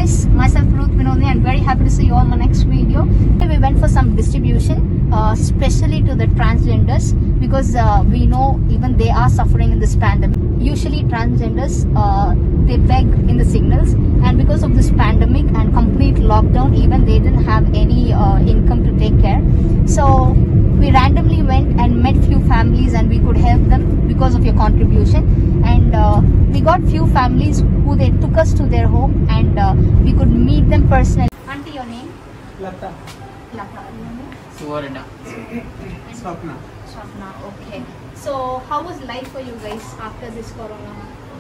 guys, myself Ruth Vinodi and very happy to see you on my next video. We went for some distribution, uh, especially to the transgenders because uh, we know even they are suffering in this pandemic. Usually transgenders, uh, they beg in the signals and because of this pandemic and complete lockdown, even they didn't have any uh, income to take care. So we randomly went and met few families and we could help them because of your contribution and uh, we got few families who they took us to their home and uh, we could meet them personally auntie your name Lata Lata your name? Suvarna Swapna Swapna okay so how was life for you guys after this corona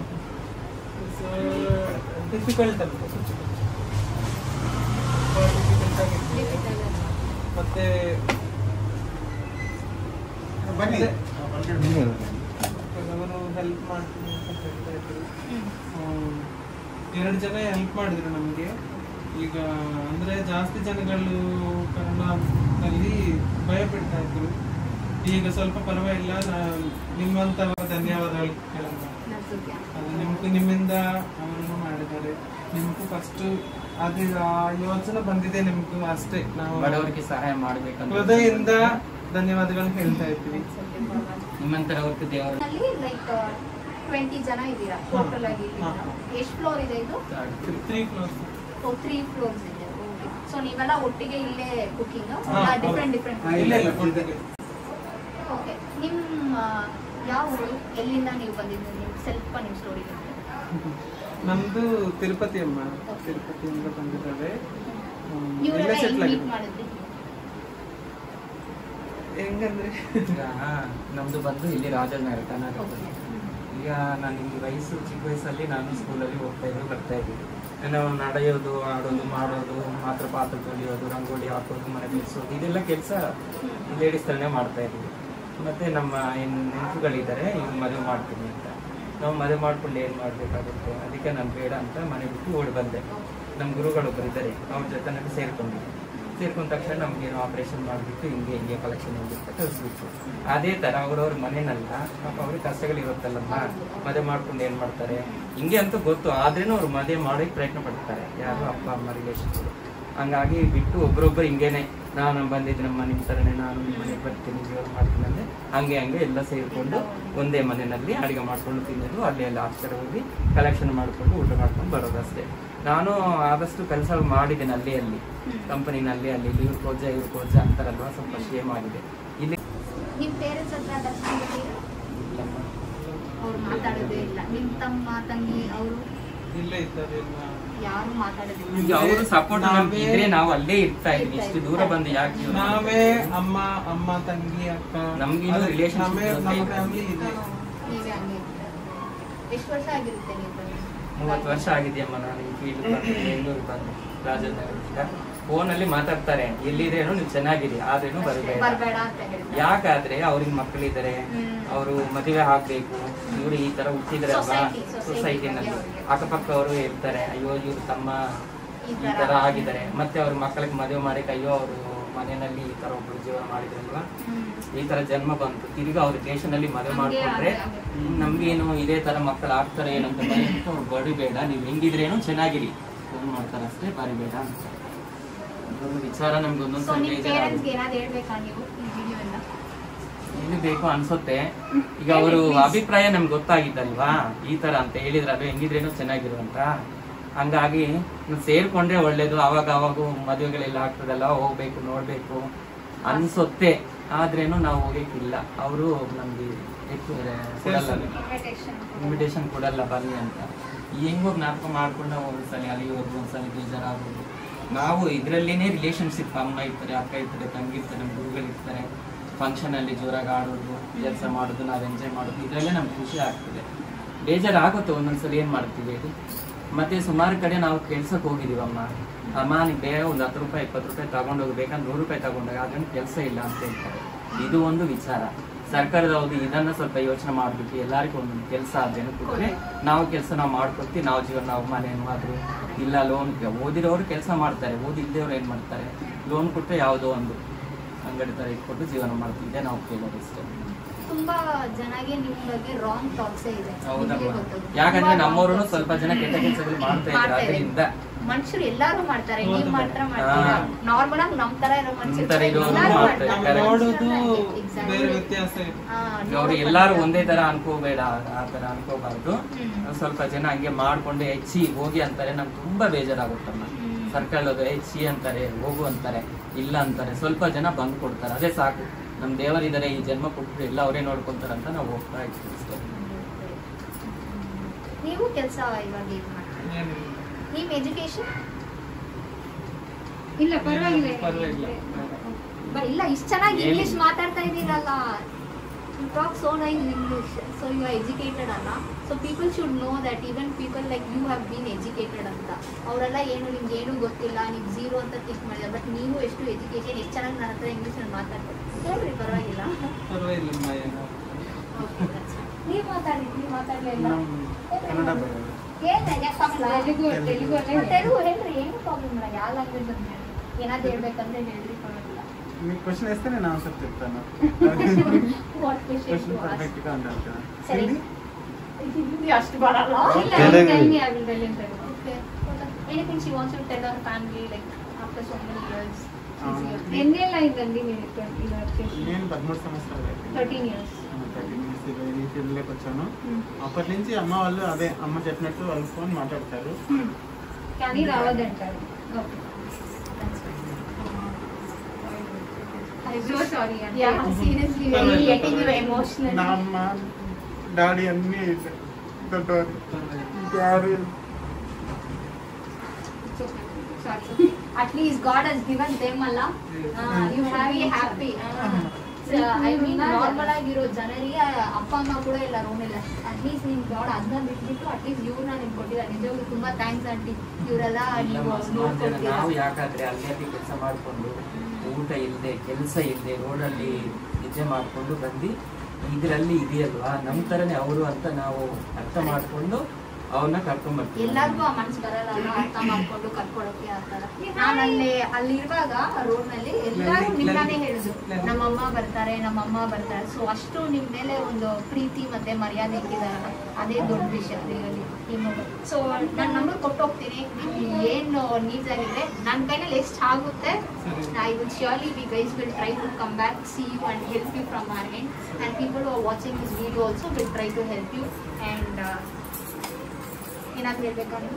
difficult ಅಂತ difficult ಆಗಿತ್ತು ಮತ್ತೆ ಬನ್ನಿ ಅವರು help ಮಾಡ್ತೀನಿ ಅಂತ ಹೇಳ್ತಾ ಇದ್ರು ಹ್ಮ್. ಹ್ಮ್. ಎರಡು ಜನ ಹೆಲ್ಪ್ ಮಾಡಿದ್ರು ನಮಗೆ ಈಗ ಅಂದ್ರೆ ಜಾಸ್ತಿ ಜನಗಳು ಕರೋನಾದಲ್ಲಿ ಭಯ ಪಡ್ತಾ ಇದ್ರು ಈಗ ಸ್ವಲ್ಪ ಪರವಾಗಿಲ್ಲ ನಾ- ನಿಮ್ಮಂತ ಧನ್ಯವಾದಗಳು ಹೇಳೋಣ That's okay. ಅದು ನಿಮ್ಗೂ ನಿಮ್ಮಿಂದ ಅವರು ಮಾಡಿದ್ದಾರೆ ನಿಮ್ಗೂ ಫಸ್ಟ್ ಅದು ಆ ಯೋಚನೆ ಬಂದಿದೆ ನಿಮ್ಗೂ ಅಷ್ಟೇ ನಾವು ಬಡವರಿಗೆ ಸಹಾಯ ಮಾಡ್ಬೇಕಂತ ಹೃದಯದಿಂದ ಧನ್ಯವಾದಗಳು ಹೇಳ್ತಾ ಇರ್ತೀವಿ That's okay, ಪರವಾಗಿಲ್ಲ. ನಿಮ್ಮಂತರವ್ರಿಗೆ ದೇವರು ಅಲ್ಲಿ ಲೈಕ್ ಟ್ವೆಂಟಿ ಜನ ಇದ್ದೀರಾ ಟೋಟಲ್ ಆಗಿ ಹಾ. ಎಷ್ಟು ಫ್ಲೋರ್ ಇದೆ ಇದು ತ್ರೀ ಕ್ಲಾಸ್ ತ್ರೀ ಫ್ಲೋರ್ಸ್ ಇದೆ ಸೊ ನೀವೆಲ್ಲ ಒಟ್ಟಿಗೆ ಇಲ್ಲೇ ಕುಕಿಂಗ್ ಹಾ, ಡಿಫ್ರೆಂಟ್ ಹಾ, ಡಿಫ್ರೆಂಟ್ ಇಲ್ಲ ಇಲ್ಲ ಫುಡ್ ಓಕೆ ನಿಮ್ಮ ಯಾವ ಊರು ಎಲ್ಲಿಂದ ನೀವು ಬಂದಿದ್ದು ನೀವು ಸ್ವಲ್ಪ ನಿಮ್ಮ ಸ್ಟೋರಿ ನಮ್ದು ತಿರುಪತಿ ಅಮ್ಮ ತಿರುಪತಿಯಿಂದ ಬಂದಿದ್ದಾವೆ ಹ್ಮ್, ಇವರೆಲ್ಲ ಇಲ್ಲೇ settle ಮೀಟ್ ಆಗಿದ್ದು. ಮಾಡಿದ್ರಿ ಹೆಂಗಂದ್ರೆ ಈಗ ನಮ್ದು ಬಂದು ಇಲ್ಲಿ ರಾಜನಗರ ಕರ್ನಾಟಕ ಈಗ ನಾನು ಈ ವಯಸ್ಸು ಚಿಕ್ಕ ವಯಸ್ಸಲ್ಲಿ ನಾನು ಸ್ಕೂಲಲ್ಲಿ ಹೋಗ್ತಾ ಇದ್ದು ಬರ್ತಾ ಇದ್ವಿ ನಾವು ನಡೆಯೋದು ಆಡೋದು ಮಾಡೋದು ಮಾತ್ರ ಪಾತ್ರ ತೊಳೆಯೋದು ರಂಗೋಲಿ ಹಾಕೋದು ಮನೆ ಬಿಡಿಸೋದು ಇದೆಲ್ಲ ಕೆಲಸ ಲೇಡೀಸ್ ಥರನೇ ಮಾಡ್ತಾ ಇದ್ವಿ ಮತ್ತೆ ನಮ್ಮ ಏನು ನೆನಪುಗಳಿದ್ದಾರೆ ಇವ್ರು ಮದುವೆ ಮಾಡ್ತೀನಿ ಅಂತ ನಾವು ಮದುವೆ ಮಾಡ್ಕೊಂಡು ಏನು ಮಾಡಬೇಕಾಗುತ್ತೆ ಅದಕ್ಕೆ ನಾನು ಬೇಡ ಅಂತ ಮನೆ ಬಿಟ್ಟು ಓಡಿ ಬಂದೆ ನಮ್ಮ ಗುರುಗಳೊಬ್ಬರು ಇದ್ದಾರೆ ಅವ್ರ ಜೊತೆ ನಾನು ಸೇರ್ಕೊಂಡೆ ಸೇರ್ಕೊಂಡ ತಕ್ಷಣ ನಮ್ಗೇನು ಆಪರೇಷನ್ ಮಾಡಿಬಿಟ್ಟು ಹಿಂಗೆ ಹಿಂಗೆ ಕಲೆಕ್ಷನ್ ಹೋಗಿತ್ತು ಕಳಿಸ್ಬಿಟ್ಟು ಅದೇ ಥರ ಅವ್ರವ್ರ ಮನೆಯಲ್ಲ ಪಾಪ ಅವ್ರಿಗೆ ಕಷ್ಟಗಳಿರುತ್ತಲ್ಲಮ್ಮ ಮದುವೆ ಮಾಡ್ಕೊಂಡು ಏನು ಮಾಡ್ತಾರೆ ಹಿಂಗೆ ಅಂತ ಗೊತ್ತು ಆದ್ರೇನು ಅವ್ರು ಮದುವೆ ಮಾಡೋಕೆ ಪ್ರಯತ್ನ ಪಡ್ತಾರೆ ಯಾರು ಅಪ್ಪ ಅಮ್ಮ ರಿಲೇಷನ್ಸ್ ಹಂಗಾಗಿ ಬಿಟ್ಟು ಒಬ್ರೊಬ್ರು ಹಿಂಗೇನೆ ನಾನು ಬಂದಿದ್ದು ನಮ್ಮ ನಿಮ್ಮ ಥರನೇ ನಾನು ನಿಮ್ಮ ಮನೆಗೆ ಬರ್ತೀನಿ ಜೀವನ ಮಾಡ್ತೀನಿ ಅಂದ್ರೆ ಹಂಗೆ ಹಂಗೆ ಎಲ್ಲ ಸೇರಿಕೊಂಡು ಒಂದೇ ಮನೆಯಲ್ಲಿ ಅಡುಗೆ ಮಾಡ್ಕೊಂಡು ತಿನ್ನೋದು ಅಲ್ಲಿ ಎಲ್ಲ ಆಚೆ ಹೋಗಿ ಕಲೆಕ್ಷನ್ ಮಾಡಿಕೊಂಡು ಊಟ ಮಾಡ್ಕೊಂಡು ಬರೋದು ಅಷ್ಟೇ ನಾನು ಆದಷ್ಟು ಕೆಲಸ ಮಾಡಿದ್ದೇನೆ ಅಲ್ಲಿ ಅಲ್ಲಿ ಕಂಪನಿನಲ್ಲಿ ಅಲ್ಲಿ ಇಲ್ಲಿ ಇವ್ರ ಕೋಜ ಇವ್ರ ಕೋಜ ಅಂತಾರಲ್ವಾ ಸ್ವಲ್ಪ ಶೇಮ್ ಆಗಿದೆ ಇಲ್ಲಿ ನಿಮ್ಮ ಪೇರೆಂಟ್ಸ್ ಹತ್ರ ಟಚ್ ಮಾಡಿದ್ದೀರಾ ಅವ್ರು ಮಾತಾಡೋದೇ ಇಲ್ಲ ನಿಮ್ಮ ತಮ್ಮ ತಂಗಿ ಅವರು ಇಲ್ಲೇ ಇದ್ದಾರೆ ಎಲ್ಲ. ಯಾರು ಮಾತಾಡೋದಿಲ್ಲ ಈಗ ಅವರು ಸಪೋರ್ಟ್ ನಮ್ಗೆ ನಾವೇ- ಇದ್ರೆ ನಾವು ಅಲ್ಲೇ ಇರ್ತಾ ಇದ್ವಿ ಇಷ್ಟು ದೂರ ಬಂದು ಯಾಕೆ ಜೀವನ ನಾವೇ ಅಮ್ಮ ಅಮ್ಮ ತಂಗಿ ಅಕ್ಕ ನಮ್ಗಿನ್ನೂ ಅದಕ್ಕೆ relationship ನಮ್ಮೇ- ಜೊತೆ ನಮ್ಮ ಇದೆ. ಫ್ಯಾಮಿಲಿ ಇದೆ ನೀವೇ ಹಂಗೆ ಎಷ್ಟು ವರ್ಷ ಆಗಿರುತ್ತೆ ನೀವು ಬಂದು? ಮೂವತ್ತು ವರ್ಷ ಆಗಿದೆಯಮ್ಮ ನಾನು ಈ ಫೀಲ್ಡ್ ಬಂದು ಬೆಂಗಳೂರು ಬಂದು ರಾಜನಗರದಿಂದ ಫೋನಲ್ಲಿ ಮಾತಾಡ್ತಾರೆ ಎಲ್ಲಿದ್ರೇನು ನೀವು ಚೆನ್ನಾಗಿರಿ ಆದ್ರೇನು ಬರಬೇಡ ಬರ್ಬೇಡ ಅಂತ ಹೇಳ್ತಾರೆ ಯಾಕಾದ್ರೆ ಅವ್ರಿಗೆ ಮಕ್ಕಳಿದ್ದಾರೆ ಹ್ಮ್. ಅವರು ಮದುವೆ ಆಗ್ಬೇಕು ಇವ್ರು ಈ ತರ ಹುಟ್ಟಿದ್ರಲ್ವಾ Society, society ಸೊಸೈಟಿನಲ್ಲಿ ಅವ್ರಿಗೆ. ಅಕ್ಕಪಕ್ಕವರು ಇರ್ತಾರೆ ಅಯ್ಯೋ ಇವ್ರು ತಮ್ಮ ಈ ಈ ತರ ತರ ಆಗಿದ್ದಾರೆ ಮತ್ತೆ ಅವ್ರ ಮಕ್ಕಳಿಗೆ ಮದುವೆ ಮಾಡಕ್ಕೆ ಅಯ್ಯೋ ಅವರು ಮನೆಯಲ್ಲಿ ಈ ತರ ಒಬ್ರು ಜೀವನ ಮಾಡಿದ್ರಲ್ವಾ ಹ್ಮ್. ಈ ತರ ಜನ್ಮ ಬಂತು ತಿರ್ಗಾ ಅವ್ರ ದೇಶದಲ್ಲಿ ಮದುವೆ ಹಂಗೆ ಮಾಡ್ಕೊಂಡ್ರೆ ಆಗಿ- ಹ್ಮ್, ನಮ್ಗೇನು ಇದೇ ತರ ಮಕ್ಕಳು ಆಗ್ತಾರೆ ಏನಂತ ಭಯಂತ ಅವ್ರು ಬಡಿಬೇಡ ನೀವು ಹೆಂಗಿದ್ರೇನು ಚೆನ್ನಾಗಿರಿ ಫೋನ್ ಮಾಡ್ತಾರೆ ಅಷ್ಟೇ ಬರಿಬೇಡ ಅಂತ ಅದೊಂದು ವಿಚಾರ ನಮ್ಗೆ ಸೊ ಒಂದೊಂದ್ಸಲ ನಿಮ್ಮ ಬೇಜಾರಾಗುತ್ತೆ. ಪೇರೆಂಟ್ಸ್ಗೆ ಏನಾದ್ರು ಹೇಳ್ಬೇಕಾ ನೀವು ಈ ವಿಡಿಯೋಯಿಂದ ಏನು ಬೇಕು ಅನ್ಸುತ್ತೆ ಈಗ ಅವರು ಅಭಿಪ್ರಾಯ ನಮ್ಗೆ ಗೊತ್ತಾಗಿದ್ದಲ್ವಾ ಈ ತರ ಅಂತ ಹೇಳಿದ್ರೆ ಅದು ಹೆಂಗಿದ್ರೇನು ಚೆನ್ನಾಗಿರು ಅಂತ ಹಂಗಾಗಿ ನಾವ್ ಸೇರ್ಕೊಂಡ್ರೆ ಒಳ್ಳೇದು ಅವಾಗ ಅವಾಗ ಮದುವೆಗಳೆಲ್ಲ ಆಗ್ತದಲ್ಲ ಹೋಗ್ಬೇಕು ನೋಡ್ಬೇಕು ಅನ್ಸುತ್ತೆ ಆದ್ರೇನು ನಾವು ಹೋಗಕ್ಕಿಲ್ಲ ಅವರು ನಮ್ಗೆ ಹೆಚ್ಚು ಕೊಡಲ್ಲ Invitation. ಇನ್ವಿಟೇಷನ್ ಕೊಡಲ್ಲ ಬನ್ನಿ ಅಂತ ಹೆಂಗೋ ಜ್ಞಾಪಕ ಮಾಡ್ಕೊಂಡು ನಾವು ಒಂದ್ಸಲ ಅಲ್ಲಿವರೆಗೂ ಒಂದ್ಸಲ ಬೇಜಾರಾಗೋದು ನಾವು ಇದರಲ್ಲಿನೇ ರಿಲೇಶನ್ಶಿಪ್ ಅಮ್ಮ ಇರ್ತಾರೆ ಅಕ್ಕ ಇರ್ತಾರೆ ತಂಗಿ ಇರ್ತಾರೆ ನಮ್ಮ ಗುರುಗಳು ಇರ್ತಾರೆ ಫಂಕ್ಷನ್ ಅಲ್ಲಿ ಜೋರಾಗಿ ಆಡೋದು ಕೆಲಸ ಮಾಡೋದು ನಾವು ಎಂಜಾಯ್ ಮಾಡೋದು ಇದರಲ್ಲೇ ನಮ್ಗೆ ಖುಷಿ ಆಗ್ತದೆ ಬೇಜಾರಾಗುತ್ತೆ ಒಂದೊಂದ್ಸಲ ಏನ್ ಮಾಡ್ತೀವಿ ಹೇಳಿ ಮತ್ತೆ ಸುಮಾರು ಕಡೆ ನಾವು ಕೆಲ್ಸಕ್ಕೆ ಹೋಗಿದೀವಮ್ಮ ಅಮ್ಮ ನೀ ಬೇಗ ಒಂದು ಹತ್ತು ರೂಪಾಯಿ ಇಪ್ಪತ್ತು ರೂಪಾಯಿ ತಗೊಂಡು ಹೋಗ್ಬೇಕಂದ್ರೆ ನೂರು ರೂಪಾಯಿ ತಗೊಂಡಾಗ ಅದೇನು ಕೆಲಸ ಇಲ್ಲ ಅಂತ ಹೇಳ್ತಾರೆ ಇದು ಒಂದು ವಿಚಾರ ಸರ್ಕಾರದವ್ರು ಇದನ್ನ ಸ್ವಲ್ಪ ಯೋಚನೆ ಮಾಡ್ಬಿಟ್ಟು ಎಲ್ಲರಿಗೂ ಒಂದೊಂದು ಕೆಲಸ ಅದೇನು ಕೊಟ್ಟರೆ ನಾವು ಕೆಲಸ ನಾವು ಮಾಡ್ಕೊಡ್ತೀವಿ ನಾವು ಜೀವನ ನಾವು ಮನೆ ಮಾದ್ರು ಇಲ್ಲ ಲೋನ್ ಓದಿರೋರು ಕೆಲಸ ಮಾಡ್ತಾರೆ ಓದಿಲ್ದೇವ್ರು ಏನ್ ಮಾಡ್ತಾರೆ ಲೋನ್ ಕೊಟ್ಟರೆ ಯಾವುದೋ ಒಂದು ಅಂಗಡಿ ತರ ಇಟ್ಕೊಟ್ಟು ಜೀವನ ಮಾಡ್ತಿದ್ದೆ ನಾವು ಕೇಳೋದು ಇಷ್ಟೇ ತುಂಬಾ ಜನಗೆ ನಿಮ್ ಬಗ್ಗೆ ರಾಂಗ್ ಥಾಟ್ಸ್ ಇದೆ ಹೌದಮ್ಮ ನಿಮ್ಗೆ ಗೊತ್ತದು. ಯಾಕಂದ್ರೆ ತುಂಬಾ ನಮ್ಮವ್ರು wrong thoughts. ಸ್ವಲ್ಪ ಜನ ಕೆಟ್ಟ ಕೆಲಸಗಳು ಮಾಡ್ತಾ ಇದ್ದಾರೆ ಮಾಡ್ತಾ ಇದ್ದಾರೆ. ಅದರಿಂದ ಮನುಷ್ಯರು ಎಲ್ಲಾರು ಮಾಡ್ತಾರೆ ಹೌದು. ನೀವ್ ಮಾತ್ರ ಮಾಡ್ತೀರಾ ಹಾ. ನಾರ್ಮಲ್ ಆಗಿ ನಮ್ ತರ ಇರೋ ಮನುಷ್ಯರು ನಮ್ ತರ ಇರೋರು ಎಲ್ಲಾರು ಮಾಡ್ತಾರೆ. ಮಾಡ್ತಾರೆ. correct. ನೋಡೋದು Exactly. ಬೇರೆ ವ್ಯತ್ಯಾಸ ಇದೆ ಹಾ, ಅವ್ರು ನೋಡೋದು ಎಲ್ಲಾರು ಬಂದ್ರೆ- ಒಂದೇ ತರ ಅನ್ಕೋಬೇಡ ಆ ತರ ಅನ್ಕೋಬಾರ್ದು ಹ್ಮ್. ಸ್ವಲ್ಪ ಜನ ಹಂಗೆ ಮಾಡ್ಕೊಂಡು ಹೆಚ್ಚಿ ಹೋಗಿ ಅಂತಾರೆ ನಮ್ಗೆ ತುಂಬಾ ಬೇಜಾರಾಗುತ್ತಮ್ಮ ಹ್ಮ್. ಸರ್ಕಲ್ ಹೋದ್ರೆ ಹೆಚ್ಚಿ ಅಂತಾರೆ ಹೋಗು ಅಂತಾರೆ ಇಲ್ಲ ಅಂತಾರೆ ಸ್ವಲ್ಪ ಜನ ಬಂದ್ ಕೊಡ್ತಾರೆ ಅದೇ ಸಾಕು ನಮ್ ದೇವರಿದ್ದಾರೆ ಈ ಜನ್ಮ ಕೊಟ್ಟರು ಎಲ್ಲ ಅವರೇ ನೋಡ್ಕೊಂತಾರೆ ಅಂತ ನಾವು ಹೋಗ್ತಾ ಇರ್ತೀವಿ ಅಷ್ಟೇ. ನೀವು ಕೆಲಸ ಇವಾಗ ಏನ್ ಮಾಡ್ತೀರಾ ಏನಿಲ್ಲ ನಿಮ್ ಎಜುಕೇಶನ್ ಇಲ್ಲ ಪರವಾಗಿಲ್ಲ ಪರವಾಗಿಲ್ಲ ಇಲ್ಲ ಇಷ್ಟ ಚೆನ್ನಾಗಿ ಏನ್- ಇಂಗ್ಲಿಷ್ ಮಾತಾಡ್ತಾ ಇದ್ದೀರಲ್ಲ talk so nice English so you are educated ಅಲ್ಲ so people should know that even people like you have been educated ಅಂತ ಅವರೆಲ್ಲ ಏನು ನಿಮ್ಗೆ ಏನು ಗೊತ್ತಿಲ್ಲ ನೀವು ಝೀರೋ ಅಂತ ಥಿಂಕ್ ಮಾಡಿದ್ದಾರೆ ಬಟ್ ನೀವು ಎಷ್ಟು ಎಜುಕೇಶನ್ ಎಷ್ಟು ಚೆನ್ನಾಗಿ ನನ್ನ ಹತ್ರ ಇಂಗ್ಲೀಷಲ್ಲಿ ಮಾತಾಡ್ತಾರೆ ಹೇಳ್ರಿ ಪರವಾಗಿಲ್ಲ ಪರವಾಗಿಲ್ಲ ಅಮ್ಮ ಏನು ನೀವು ಮಾತಾಡಿ ನೀವು ಮಾತಾಡಲಿಲ್ಲ ಕನ್ನಡ ಬರೋದು ತೆಲುಗು ತೆಲುಗು ಅಲ್ಲೇ ಹೇಳಿ. ತೆಲುಗು ಹೇಳ್ರಿ ಏನು ಪ್ರಾಬ್ಲಮ್ ಇಲ್ಲ ಯಾವ ಲ್ಯಾಂಗ್ವೇಜ್ ಅಂತ ಹೇಳಿ ಏನಾದ್ರು ಹೇಳ್ಬೇಕಂದ್ರೆ ಹೇಳ್ರಿ ಪರವಾಗಿಲ್ಲ మీకు క్వశ్చన్ వేస్తే నేను ఆన్సర్ చెప్తాను ವಾಟ್ ಕ್ವೆಶ್ಚನ್ క్వశ్చన్ పర్ఫెక్ట్ గా ఉండాలి కదా ಸರಿ ಹಿಂದಿ ಅಷ್ಟು ಬರಲ್ಲ ಇಲ್ಲ, Telugu. tell me, I will tell in Telugu. Okay. Anything she wants to tell her family, like after so many years, she's Um, here. ఎన్నేళ్ళు అయిందండి మీరు ఇక్కడ ఇలా వచ్చేసి నేను పదమూడు సంవత్సరాలు అయిపోయింది. థర్టీన్ ఇయర్స్ థర్టీన్ ఇయర్స్ ఇలా ఈ ఫీల్డ్లోకి వచ్చాను అప్పటి నుంచి అమ్మ వాళ్ళు అదే అమ్మ చెప్పినట్టు వాళ్ళు ఫోన్ మాట్లాడతారు కానీ రావద్దంటారు I so wish- sorry Yeah, seriously, really getting you emotional. నా అమ్మ డాడీ అన్ని దొడ్డవారు daddy At least God has given them Allah. Uh, you should be happy. Uh, so, I mean, normal ಆಗಿರೋ ಜನರಿಗೆ ಅಪ್ಪ ಅಮ್ಮ ಕೂಡ ಇಲ್ಲ ರೂಮಲ್ಲಿ ಅಟ್ಲೀಸ್ಟ್ ನಿಮ್ ಗಾಡ್ ಅದನ್ನ ಬಿಟ್ಬಿಟ್ಟು ಅಟ್ಲೀಸ್ಟ್ ಇವ್ರನ್ನ ನಿಮ್ಗೆ ಕೊಟ್ಟಿದ್ದಾರೆ ನಿಜವಾಗ್ಲೂ ತುಂಬಾ ಥ್ಯಾಂಕ್ಸ್ ಆಂಟಿ ಇವರೆಲ್ಲ ನೀವು ಇಲ್ಲಮ್ಮ, ಸುಮಾರು ಜನ ನೋಡ್ಕೊಳ್ತೀರಾ ನಾವು ಯಾಕಾದ್ರೆ ಅಲ್ಲಿ ಕೆಲಸ ಮಾಡ್ಕೊಂಡು ಊಟ ಇಲ್ಲದೆ ಕೆಲಸ ಇಲ್ಲದೆ ರೋಡಲ್ಲಿ ನಿಜೆ ಮಾಡ್ಕೊಂಡು ಬಂದು ಇದರಲ್ಲಿ ಇದೆಯಲ್ವಾ ನಮ್ಮ ತರನೇ ಅವರು ಅಂತ ನಾವು ಅರ್ಥ ಮಾಡ್ಕೊಂಡು ಅವ್ರನ್ನ ಕರ್ಕೊಂಡ್ ಬರ್ತೀವಿ ಎಲ್ಲಾರ್ಗೂ ಆ ಮನ್ಸು ಬರಲ್ಲ ಅಲ್ಲ, ಅರ್ಥ ಮಾಡ್ಕೊಂಡು ಕರ್ಕೊಳಕ್ಕೆ ಆತರ ನಾನು ಅಲ್ಲಿ ಅಲ್ಲಿರುವಾಗ ರೋಡ್ ನಲ್ಲಿ ಎಲ್ಲಾರು ನಿಮ್ಗಾನೇ ಹೇಳಿದ್ರು ನಮ್ಮಮ್ಮ ಬರ್ತಾರೆ ನಮ್ಮಮ್ಮ ಬರ್ತಾರೆ ಸೊ ಅಷ್ಟು ನಿಮ್ ಮೇಲೆ ಒಂದು ಪ್ರೀತಿ ಮತ್ತೆ ಮರ್ಯಾದೆ ಇಟ್ಟಿದ್ದಾರೆ ಅದೇ ದೊಡ್ಡ ವಿಷಯ ರಿಯಲಿ ಸೊ ನಾನು ನಂಬರ್ ಕೊಟ್ಟು ಹೋಗ್ತೀನಿ ನಿಮ್ಗೆ ಏನು ನೀಡ್ಸ್ ಆಗಿದ್ರೆ ನನ್ನ ಕೈನಲ್ಲಿ ಎಷ್ಟು ಆಗುತ್ತೆ ಸರಿ. I will surely we guys will try to come back see you and help you from our end and people are watching this video also will try to help you and ಏನಾದ್ರು ಹೇಳ್ಬೇಕಾ ನೀವು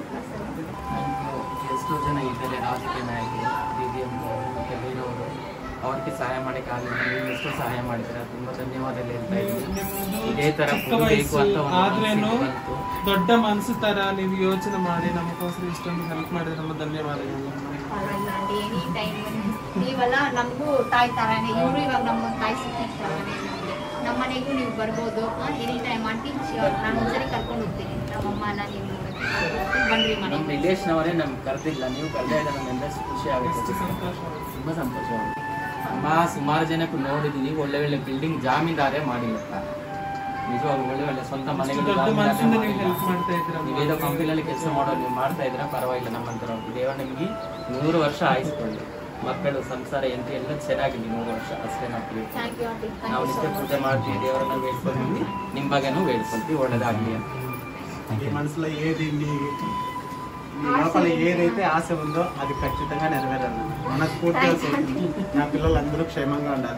ಎಷ್ಟೋ ಜನ ಇದ್ದಾರೆ ರಾಜಕೀಯ ನಾಯಕರು B B M ಮತ್ತೆ ಬೇರೆಯವರು ಅವ್ರಿಗೆ ಸಹಾಯ ಮಾಡಕ್ಕೆ ಆಗಿಲ್ಲ ನೀವು ಎಷ್ಟೋ ಸಹಾಯ ಮಾಡಿದ್ರೆ ತುಂಬಾ ಧನ್ಯವಾದ ಹೇಳ್ತಾ ಇದ್ದೀನಿ ಇದೇ ತರ ಚಿಕ್ಕ ಕೊಡ್ಬೇಕು ಅಂತ ವಯಸ್ಸು ಒಂದು ಆದ್ರೇನು ಮನಸ್ಸಿಗೆ ಬಂತು. ದೊಡ್ಡ ಮನಸ್ಸು ತರ ನೀವು ಯೋಚನೆ ಮಾಡಿ ನಮಗೋಸ್ಕರ ಇಷ್ಟೊಂದು ಹೆಲ್ಪ್ ಮಾಡಿದ್ರೆ ನಮ್ಮ ಧನ್ಯವಾದಗಳು ಪರವಾಗಿಲ್ಲ ಆಂಟಿ ಎನಿ ಟೈಮ್ ನೀವೆಲ್ಲ ನಮಗೂ ತಾಯಿ ತರಾನೇ ಇವರು ಇವಾಗ ನಮ್ಮ ತಾಯಿ ಸಿಕ್ಕಿ ತರಾನೇ ನಮಗೆ ನಮ್ಮ ಮನೆಗೂ ನೀವು ಬರ್ಬೋದು ಎನಿ ಟೈಮ್ ಆಂಟಿ ನಾನು ಒಂದ್ಸರಿ ಕರ್ಕೊಂಡು ಹೋಗ್ತೀನಿ ನಮ್ಮಮ್ಮ ಎಲ್ಲ ನೀವು ನೋಡಕ್ಕೆ ಬನ್ರಿ ನಮ್ಮ ಮನೆಗೆ ರಿಲೇಷನ್ ಅವರೇ ನಮ್ಗೆ ಕರೆದಿಲ್ಲ ನೀವು ಕರೆದೇ ಇದ್ರೆ ನಮ್ಮೆಲ್ಲ ಖುಷಿ ಎಷ್ಟು ಆಗುತ್ತೆ ಸಂತೋಷ ತುಂಬಾ ಸಂತೋಷವಾಗುತ್ತೆ ಅಮ್ಮ ಸುಮಾರು ಜನಕ್ಕೆ ನೋಡಿದೀನಿ ಒಳ್ಳೆ ಒಳ್ಳೆ ಬಿಲ್ಡಿಂಗ್ ಜಾಮೀನ್ದಾರೇ ಮಾಡಿಲ್ಲ ನಿಜವಾಗ್ಲೂ ಒಳ್ಳೆ ಒಳ್ಳೆ ಸ್ವಂತ ಮನೆಗಳು ದೊಡ್ಡ ಜಾಮೀನ್ದಾರೇ ಮನಸ್ಸಿಂದ ನೀವು ಮಾಡಿಲ್ಲ. ಹೆಲ್ಪ್ ಮಾಡ್ತಾ ಇದ್ದೀರಾ ನೀವೇದೋ ಕಂಪನಿಯಲ್ಲಿ ಕೆಲಸ ಮಾಡೋದು ನೀವು ಮಾಡ್ತಾ ಇದ್ರ ಪರವಾಗಿಲ್ಲ ನಮ್ಮಂತರ ದೇವ ನಿಮಗೆ ನೂರು ವರ್ಷ ಆಯಿಸ್ಕೊಳ್ಳಿ ಮಕ್ಕಳು ಸಂಸಾರ ಎಂತ ಎಲ್ಲ ಚೆನ್ನಾಗಿರ್ಲಿ ನೂರು ವರ್ಷ ಅಷ್ಟೇ ನಾವು ಕೇಳ್ತೀವಿ. ಥ್ಯಾಂಕ್ ಯು ಆಂಟಿ ನಾವು ಥ್ಯಾಂಕ್ ಯು ನಿತ್ಯ ಸೊ ಪೂಜೆ ಮಾಡ್ತೀವಿ ದೇವರನ್ನ ಬೇಡ್ಕೊಳ್ತೀವಿ ನಿಮ್ಮ ಬಗ್ಗೆನೂ ಬೇಡ್ಕೊಳ್ತೀವಿ ಒಳ್ಳೇದಾಗ್ಲಿ ಅಂತ ఈ మనసులో ఏది నీ నీ లోపల ఏదైతే ఆశ ఉందో అది ఖచ్చితంగా నెరవేరాలి మనస్ఫూర్తిగా కోరుకుంటున్నాను. నా పిల్లలందరూ క్షేమంగా ఉండాలి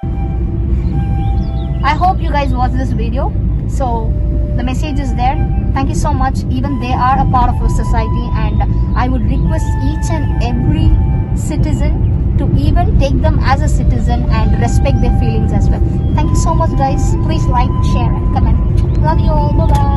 I hope you guys watch this video. So the message is there. Thank you so much. Even they are a part of our society, and I would request each and every citizen to even take them as a citizen and respect their feelings as well. Thank you so much, guys. Please like, share, and comment. Love you all. Bye bye.